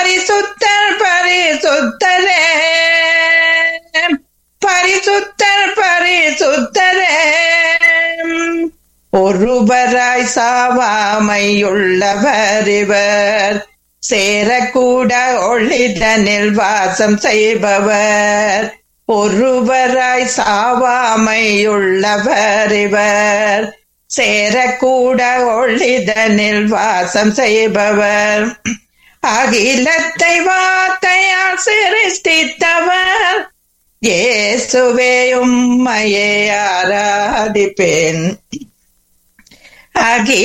பரிசுத்தர் பரிசுத்தரே பரிசுத்தர் பரிசுத்தரே ஒருவராய் சாவாமையுள்ளவர் இவர் சேரக்கூட ஒளிதனில் வாசம் செய்பவர் ஒருவராய் சாவாமையுள்ளவர் இவர் சேரக்கூட ஒளிதனில் வாசம் செய்பவர் அகிலத்தை வார்த்தையால் சிருஷ்டித்தவர் இயேசுவே உம்மையே ஆராதிப்பேன் அகில